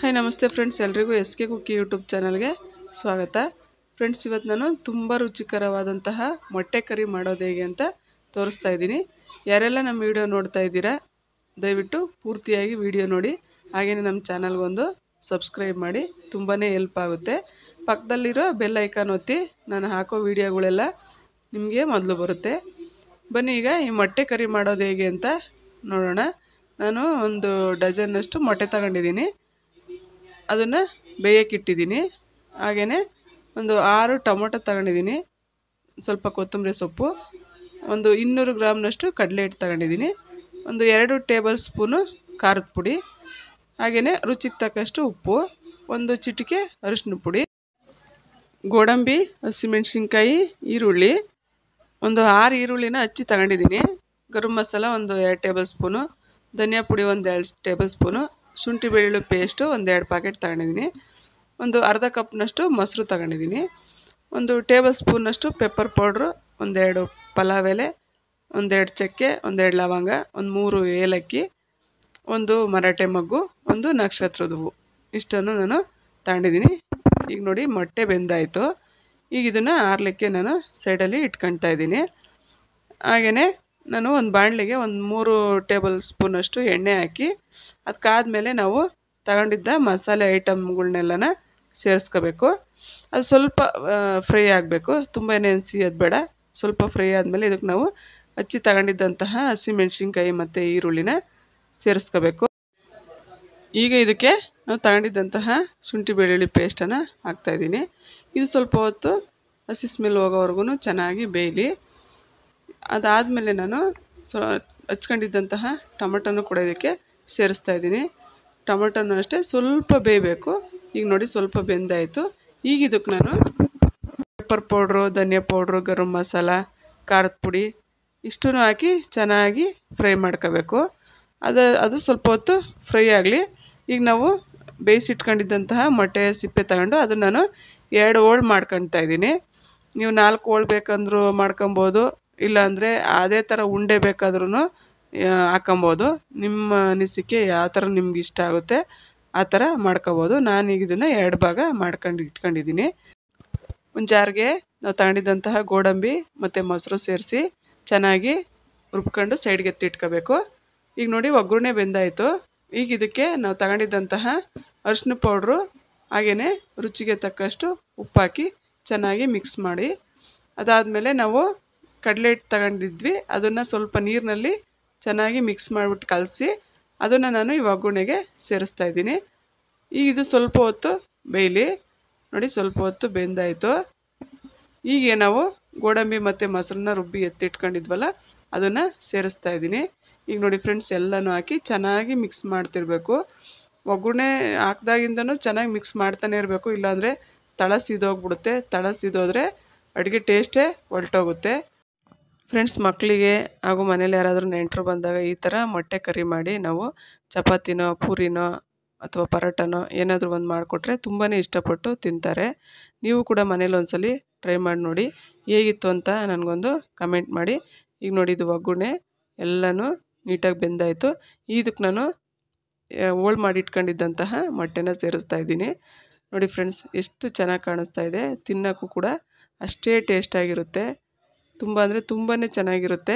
hi ನಮಸ್ತೆ friends ಎಲ್ರಿಗೂ S K ಕುಕ್ಕಿ YouTube ಚಾನಲ್ಗೆ ಸ್ವಾಗತ ಫ್ರೆಂಡ್ಸ್ ಇವತ್ತು ನಾನು ತುಂಬ ರುಚಿಕರವಾದಂತಹ ಮೊಟ್ಟೆ ಕರಿ ಮಾಡೋದು ಹೇಗೆ ಅಂತ ತೋರಿಸ್ತಾ ಇದ್ದೀನಿ ಯಾರೆಲ್ಲ ನಮ್ಮ ವಿಡಿಯೋ ನೋಡ್ತಾ ಇದ್ದೀರಾ ದಯವಿಟ್ಟು ಪೂರ್ತಿಯಾಗಿ ವಿಡಿಯೋ ನೋಡಿ ಹಾಗೆಯೇ ನಮ್ಮ ಚಾನಲ್ಗೊಂದು ಸಬ್ಸ್ಕ್ರೈಬ್ ಮಾಡಿ ತುಂಬಾ ಹೆಲ್ಪ್ ಆಗುತ್ತೆ ಪಕ್ಕದಲ್ಲಿರೋ ಬೆಲ್ ಐಕಾನ್ ಒತ್ತಿ ನಾನು ಹಾಕೋ ವಿಡಿಯೋಗಳೆಲ್ಲ ನಿಮಗೆ ಮೊದಲು ಬರುತ್ತೆ ಬನ್ನಿ ಈಗ ಈ ಮೊಟ್ಟೆ ಕರಿ ಮಾಡೋದು ಹೇಗೆ ಅಂತ ನೋಡೋಣ ನಾನು ಒಂದು ಡಜನ್ನಷ್ಟು ಮೊಟ್ಟೆ ತಗೊಂಡಿದ್ದೀನಿ ಅದನ್ನು ಬೇಯಕ್ಕಿಟ್ಟಿದ್ದೀನಿ ಹಾಗೆಯೇ ಒಂದು ಆರು ಟೊಮೊಟೊ ತಗೊಂಡಿದ್ದೀನಿ ಸ್ವಲ್ಪ ಕೊತ್ತಂಬರಿ ಸೊಪ್ಪು ಒಂದು ಇನ್ನೂರು ಗ್ರಾಮ್ನಷ್ಟು ಕಡಲೆ ಹಿಟ್ಟು ತಗೊಂಡಿದ್ದೀನಿ ಒಂದು ಎರಡು ಟೇಬಲ್ ಸ್ಪೂನು ಖಾರದ ಪುಡಿ ಹಾಗೆಯೇ ರುಚಿಗೆ ತಕ್ಕಷ್ಟು ಉಪ್ಪು ಒಂದು ಚಿಟಿಕೆ ಅರಿಶಿನ ಪುಡಿ ಗೋಡಂಬಿ ಹಸಿಮೆಣ್ಸಿನ್ಕಾಯಿ ಈರುಳ್ಳಿ ಒಂದು ಆರು ಈರುಳ್ಳಿನ ಹಚ್ಚಿ ತಗೊಂಡಿದ್ದೀನಿ ಗರಂ ಮಸಾಲ ಒಂದು ಎರಡು ಟೇಬಲ್ ಸ್ಪೂನು ಧನಿಯಾ ಪುಡಿ ಒಂದು ಎರಡು ಟೇಬಲ್ ಸ್ಪೂನು ಶುಂಠಿ ಬೆಳ್ಳುಳ್ಳಿ ಪೇಸ್ಟು ಒಂದು ಎರಡು ಪ್ಯಾಕೆಟ್ ತಗೊಂಡಿದ್ದೀನಿ ಒಂದು ಅರ್ಧ ಕಪ್ನಷ್ಟು ಮೊಸರು ತಗೊಂಡಿದ್ದೀನಿ ಒಂದು ಟೇಬಲ್ ಸ್ಪೂನ್ನಷ್ಟು ಪೆಪ್ಪರ್ ಪೌಡ್ರು ಒಂದೆರಡು ಪಲಾವ್ ಎಲೆ ಒಂದೆರಡು ಚಕ್ಕೆ ಒಂದೆರಡು ಲವಂಗ ಒಂದು ಮೂರು ಏಲಕ್ಕಿ ಒಂದು ಮರಾಠೆ ಮಗ್ಗು ಒಂದು ನಕ್ಷತ್ರದ ಹೂವು ಇಷ್ಟನ್ನು ನಾನು ತಗೊಂಡಿದ್ದೀನಿ ಈಗ ನೋಡಿ ಮೊಟ್ಟೆ ಬೆಂದಾಯಿತು ಈಗ ಇದನ್ನು ಆರಲಿಕ್ಕೆ ನಾನು ಸೈಡಲ್ಲಿ ಇಟ್ಕೊಳ್ತಾ ಇದ್ದೀನಿ ಹಾಗೆಯೇ ನಾನು ಒಂದು ಬಾಣಲಿಗೆ ಒಂದು ಮೂರು ಟೇಬಲ್ ಸ್ಪೂನಷ್ಟು ಎಣ್ಣೆ ಹಾಕಿ ಅದಕ್ಕಾದಮೇಲೆ ನಾವು ತಗೊಂಡಿದ್ದ ಮಸಾಲೆ ಐಟಮ್ಗಳ್ನೆಲ್ಲನ ಸೇರಿಸ್ಕೋಬೇಕು ಅದು ಸ್ವಲ್ಪ ಫ್ರೈ ಆಗಬೇಕು ತುಂಬ ನೆನೆಸಿಯೋದು ಬೇಡ ಸ್ವಲ್ಪ ಫ್ರೈ ಆದಮೇಲೆ ಇದಕ್ಕೆ ನಾವು ಹಚ್ಚಿ ತಗೊಂಡಿದ್ದಂತಹ ಹಸಿಮೆಣ್ಸಿನ್ಕಾಯಿ ಮತ್ತು ಈರುಳ್ಳಿನ ಸೇರಿಸ್ಕೋಬೇಕು ಈಗ ಇದಕ್ಕೆ ನಾವು ತಗೊಂಡಿದ್ದಂತಹ ಶುಂಠಿ ಬೆಳ್ಳುಳ್ಳಿ ಪೇಸ್ಟನ್ನು ಹಾಕ್ತಾಯಿದ್ದೀನಿ ಇದು ಸ್ವಲ್ಪ ಹೊತ್ತು ಹಸಿ ಸ್ಮೆಲ್ ಹೋಗೋವರೆಗೂ ಚೆನ್ನಾಗಿ ಬೇಯಲಿ ಅದಾದಮೇಲೆ ನಾನು ಸ್ವ ಹಚ್ಕೊಂಡಿದ್ದಂತಹ ಟೊಮೆಟೊನು ಕೂಡ ಇದಕ್ಕೆ ಸೇರಿಸ್ತಾ ಇದ್ದೀನಿ ಟೊಮೆಟೊನು ಅಷ್ಟೇ ಸ್ವಲ್ಪ ಬೇಯಬೇಕು ಈಗ ನೋಡಿ ಸ್ವಲ್ಪ ಬೆಂದಾಯಿತು ಈಗ ಇದಕ್ಕೆ ನಾನು ಪೆಪ್ಪರ್ ಪೌಡ್ರು ಧನಿಯಾ ಪೌಡ್ರು ಗರಂ ಮಸಾಲ ಖಾರದ ಪುಡಿ ಇಷ್ಟನ್ನು ಹಾಕಿ ಚೆನ್ನಾಗಿ ಫ್ರೈ ಮಾಡ್ಕೋಬೇಕು ಅದು ಅದು ಸ್ವಲ್ಪ ಹೊತ್ತು ಫ್ರೈ ಆಗಲಿ ಈಗ ನಾವು ಬೇಯಿಸಿಟ್ಕೊಂಡಿದ್ದಂತಹ ಮೊಟ್ಟೆ ಸಿಪ್ಪೆ ತಗೊಂಡು ಅದನ್ನು ನಾನು ಎರಡು ಹೋಳು ಮಾಡ್ಕೊಳ್ತಾ ಇದ್ದೀನಿ ನೀವು ನಾಲ್ಕು ಹೋಳು ಬೇಕಂದ್ರೂ ಮಾಡ್ಕೊಬೋದು ಇಲ್ಲಾಂದರೆ ಅದೇ ಥರ ಉಂಡೆ ಬೇಕಾದ್ರೂ ಹಾಕೊಬೋದು ನಿಮ್ಮ ಅನಿಸಿಕೆ ಯಾವ ಥರ ನಿಮ್ಗೆ ಇಷ್ಟ ಆಗುತ್ತೆ ಆ ಥರ ಮಾಡ್ಕೊಬೋದು ನಾನೀಗ ಇದನ್ನು ಎರಡು ಭಾಗ ಮಾಡ್ಕೊಂಡು ಇಟ್ಕೊಂಡಿದ್ದೀನಿ ಒಂದು ಜಾರ್ಗೆ ನಾವು ತಗೊಂಡಿದ್ದಂತಹ ಗೋಡಂಬಿ ಮತ್ತು ಮೊಸರು ಸೇರಿಸಿ ಚೆನ್ನಾಗಿ ರುಬ್ಕೊಂಡು ಸೈಡ್ಗೆ ಎತ್ತಿಟ್ಕೋಬೇಕು ಈಗ ನೋಡಿ ಒಗ್ಗರಣೆ ಬೆಂದಾಯಿತು ಈಗ ಇದಕ್ಕೆ ನಾವು ತಗೊಂಡಿದ್ದಂತಹ ಅರಿಶಿನ ಪೌಡ್ರು ಹಾಗೆಯೇ ರುಚಿಗೆ ತಕ್ಕಷ್ಟು ಉಪ್ಪು ಹಾಕಿ ಚೆನ್ನಾಗಿ ಮಿಕ್ಸ್ ಮಾಡಿ ಅದಾದಮೇಲೆ ನಾವು ಕಡಲೆ ಹಿಟ್ಟು ತಗೊಂಡಿದ್ವಿ ಅದನ್ನು ಸ್ವಲ್ಪ ನೀರಿನಲ್ಲಿ ಚೆನ್ನಾಗಿ ಮಿಕ್ಸ್ ಮಾಡಿಬಿಟ್ಟು ಕಲಸಿ ಅದನ್ನು ನಾನು ಈ ಒಗ್ಗರಣೆಗೆ ಸೇರಿಸ್ತಾ ಇದ್ದೀನಿ ಈಗ ಇದು ಸ್ವಲ್ಪ ಹೊತ್ತು ಬೇಯಲಿ ನೋಡಿ ಸ್ವಲ್ಪ ಹೊತ್ತು ಬೆಂದಾಯಿತು ಹೀಗೆ ನಾವು ಗೋಡಂಬಿ ಮತ್ತು ಮೊಸರನ್ನ ರುಬ್ಬಿ ಎತ್ತಿಟ್ಕೊಂಡಿದ್ವಲ್ಲ ಅದನ್ನು ಸೇರಿಸ್ತಾ ಇದ್ದೀನಿ ಈಗ ನೋಡಿ ಫ್ರೆಂಡ್ಸ್ ಎಲ್ಲನೂ ಹಾಕಿ ಚೆನ್ನಾಗಿ ಮಿಕ್ಸ್ ಮಾಡ್ತಿರ್ಬೇಕು ಒಗ್ಗರಣೆ ಹಾಕ್ದಾಗಿಂದನೂ ಚೆನ್ನಾಗಿ ಮಿಕ್ಸ್ ಮಾಡ್ತಾನೆ ಇರಬೇಕು ಇಲ್ಲಾಂದರೆ ತಳ ಸಿದೋಗ್ಬಿಡುತ್ತೆ ತಳ ಸಿದೋದ್ರೆ ಅಡುಗೆ ಟೇಸ್ಟೇ ಹೊಲ್ಟೋಗುತ್ತೆ ಫ್ರೆಂಡ್ಸ್ ಮಕ್ಕಳಿಗೆ ಹಾಗೂ ಮನೇಲಿ ಯಾರಾದರೂ ನೆಂಟರು ಬಂದಾಗ ಈ ಥರ ಮೊಟ್ಟೆ ಕರಿ ಮಾಡಿ ನಾವು ಚಪಾತಿನೋ ಪೂರಿನೋ ಅಥವಾ ಪರೋಟನೋ ಏನಾದರೂ ಒಂದು ಮಾಡಿಕೊಟ್ರೆ ತುಂಬಾ ಇಷ್ಟಪಟ್ಟು ತಿಂತಾರೆ ನೀವು ಕೂಡ ಮನೇಲಿ ಒಂದ್ಸಲಿ ಟ್ರೈ ಮಾಡಿ ನೋಡಿ ಹೇಗಿತ್ತು ಅಂತ ನನಗೊಂದು ಕಮೆಂಟ್ ಮಾಡಿ ಈಗ ನೋಡಿ ಇದು ಒಗ್ಗರಣೆ ಎಲ್ಲನೂ ನೀಟಾಗಿ ಬೆಂದಾಯಿತು ಇದಕ್ಕೆ ನಾನು ಹೋಳು ಮಾಡಿ ಇಟ್ಕೊಂಡಿದ್ದಂತಹ ಮೊಟ್ಟೆನ ಸೇರಿಸ್ತಾ ಇದ್ದೀನಿ ನೋಡಿ ಫ್ರೆಂಡ್ಸ್ ಎಷ್ಟು ಚೆನ್ನಾಗಿ ಕಾಣಿಸ್ತಾ ಇದೆ ತಿನ್ನೋಕ್ಕೂ ಕೂಡ ಅಷ್ಟೇ ಟೇಸ್ಟಾಗಿರುತ್ತೆ ತುಂಬ ಅಂದರೆ ತುಂಬಾ ಚೆನ್ನಾಗಿರುತ್ತೆ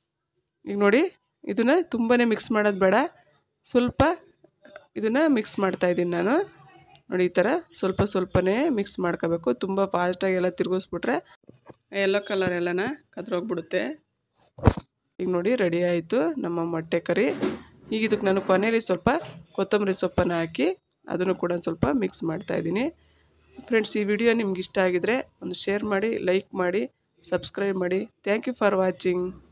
ಈಗ ನೋಡಿ ಇದನ್ನು ತುಂಬಾ ಮಿಕ್ಸ್ ಮಾಡೋದು ಬೇಡ ಸ್ವಲ್ಪ ಇದನ್ನು ಮಿಕ್ಸ್ ಮಾಡ್ತಾಯಿದ್ದೀನಿ ನಾನು ನೋಡಿ ಈ ಥರ ಸ್ವಲ್ಪ ಸ್ವಲ್ಪನೇ ಮಿಕ್ಸ್ ಮಾಡ್ಕೋಬೇಕು ತುಂಬ ಫಾಸ್ಟಾಗಿ ಎಲ್ಲ ತಿರುಗಿಸ್ಬಿಟ್ರೆ ಎಲ್ಲೋ ಕಲರ್ ಎಲ್ಲನ ಕದ್ರೋಗ್ಬಿಡುತ್ತೆ ಈಗ ನೋಡಿ ರೆಡಿ ಆಯಿತು ನಮ್ಮ ಮೊಟ್ಟೆ ಕರಿ ಈಗ ಇದಕ್ಕೆ ನಾನು ಕೊನೆಯಲ್ಲಿ ಸ್ವಲ್ಪ ಕೊತ್ತಂಬರಿ ಸೊಪ್ಪನ್ನು ಹಾಕಿ ಅದನ್ನು ಕೂಡ ಸ್ವಲ್ಪ ಮಿಕ್ಸ್ ಮಾಡ್ತಾಯಿದ್ದೀನಿ ಫ್ರೆಂಡ್ಸ್ ಈ ವಿಡಿಯೋ ನಿಮ್ಗೆ ಇಷ್ಟ ಆಗಿದರೆ ಒಂದು ಶೇರ್ ಮಾಡಿ ಲೈಕ್ ಮಾಡಿ ಸಬ್ಸ್ಕ್ರೈಬ್ ಮಾಡಿ ಥ್ಯಾಂಕ್ ಯು ಫಾರ್ ವಾಚಿಂಗ್